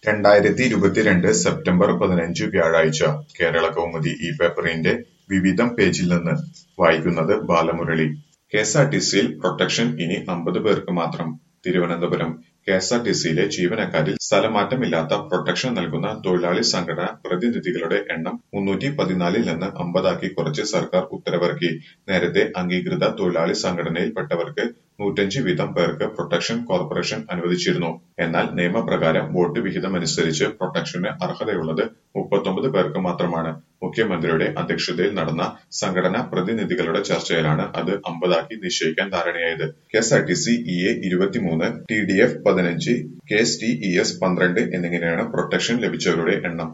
രണ്ടായിരത്തി ഇരുപത്തിരണ്ട് സെപ്റ്റംബർ പതിനഞ്ച് വ്യാഴാഴ്ച കേരളകൗമുദി ഈ പേപ്പറിന്റെ വിവിധം പേജിൽ നിന്ന് വായിക്കുന്നത് ബാലമുരളി കെഎസ്ആർടിസിയിൽ പ്രൊട്ടക്ഷൻ ഇനി അമ്പത് പേർക്ക് മാത്രം തിരുവനന്തപുരം കെഎസ്ആർടിസിയിലെ ജീവനക്കാരിൽ സ്ഥലമാറ്റമില്ലാത്ത പ്രൊട്ടക്ഷൻ നൽകുന്ന തൊഴിലാളി സംഘടനാ പ്രതിനിധികളുടെ എണ്ണം മുന്നൂറ്റി പതിനാലിൽ നിന്ന് അമ്പതാക്കി കുറച്ച് സർക്കാർ ഉത്തരവിറക്കി നേരത്തെ അംഗീകൃത തൊഴിലാളി സംഘടനയിൽപ്പെട്ടവർക്ക് നൂറ്റഞ്ച് വീതം പേർക്ക് പ്രൊട്ടക്ഷൻ കോർപ്പറേഷൻ അനുവദിച്ചിരുന്നു എന്നാൽ നിയമപ്രകാരം വോട്ട് വിഹിതമനുസരിച്ച് പ്രൊട്ടക്ഷന് അർഹതയുള്ളത് മുപ്പത്തൊമ്പത് പേർക്ക് മാത്രമാണ് മുഖ്യമന്ത്രിയുടെ അധ്യക്ഷതയിൽ നടന്ന സംഘടനാ പ്രതിനിധികളുടെ ചർച്ചയിലാണ് അത് അമ്പതാക്കി നിശ്ചയിക്കാൻ ധാരണയായത് കെഎസ്ആർടിസി ഇ എ ഇരുപത്തിമൂന്ന് ടി ഡി എഫ് പതിനഞ്ച് K S T E S പന്ത്രണ്ട് എന്നിങ്ങനെയാണ് പ്രൊട്ടക്ഷൻ ലഭിച്ചവരുടെ എണ്ണം